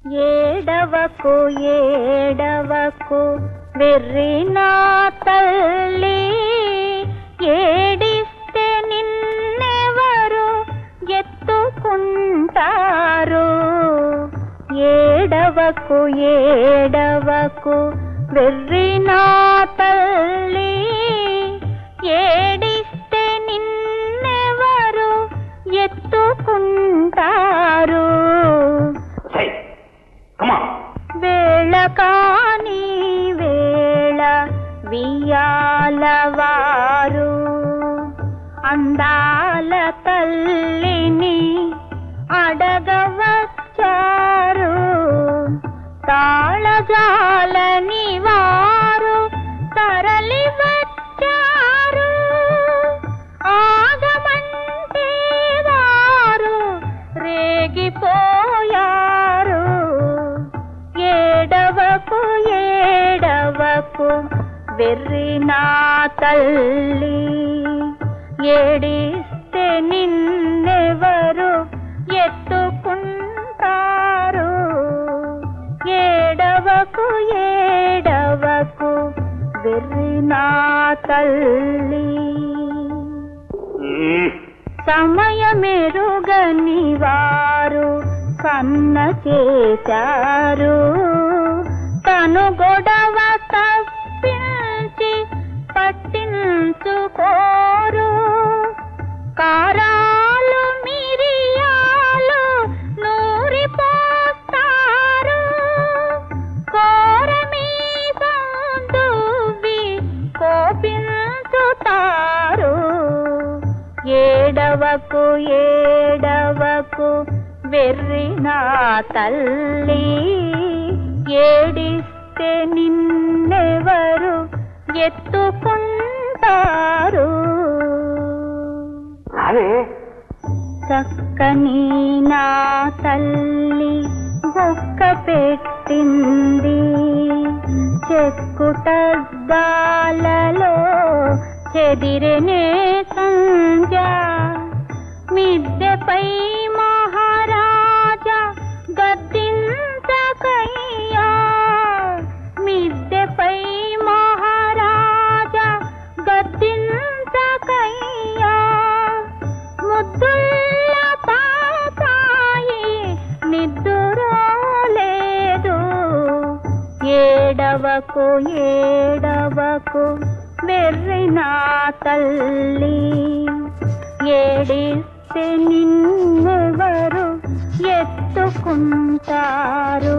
ఏడవకు ఏడవకు వెర్రి నా తల్లి ఏడిస్తే నిన్నెవరు ఎత్తుకుంటారు ఏడవకు ఏడవకు వెర్రి నా తల్లి ఏడిస్తే నిన్నెవరు ఎత్తుకుంటారు సై కమా వేళ కాని వేళ వియాలవారు అందాల తల్లిని అడగవచ్చారు తాళజాలని వారు తరలి వచ్చారు ఆగమంటే వారు రేగిపోయారు ఏడవకు ఏడవకు వెర్రి నా తల్లి ఏడిస్తే నిన్నెవరు ఎత్తుకుంటారు ఏడవకు ఏడవకు వెర్రి నా తల్లి సమయమెరుగని వారు కన్న చేశారు తను గొడవ తప్పించి పట్టించుకోరు కారాలు మిరియాలు నూరిపోస్తారు కోరమీ దువ్వి కోపించుతారు ఏడవకు ఏడవకు వెర్రి నా తల్లి ఏడిస్తే నిన్నెవరు ఎత్తుకుంటారు అదే చక్కని నా తల్లి బొక్క పెట్టింది చెక్కుటద్దాలలో చెదిరెనే సంజ మిద్దెపై మహారాజా గద్దించకయ్యా మిద్దెపై మహారాజా గద్దించకయ్యా ముద్దుల్ల పాపాయి నిద్దురోలేదు ఏడవకు ఏడవకు వెర్రి నా తల్లి ఏడిస్తే నిన్నెవరు ఎత్తుకుంటారు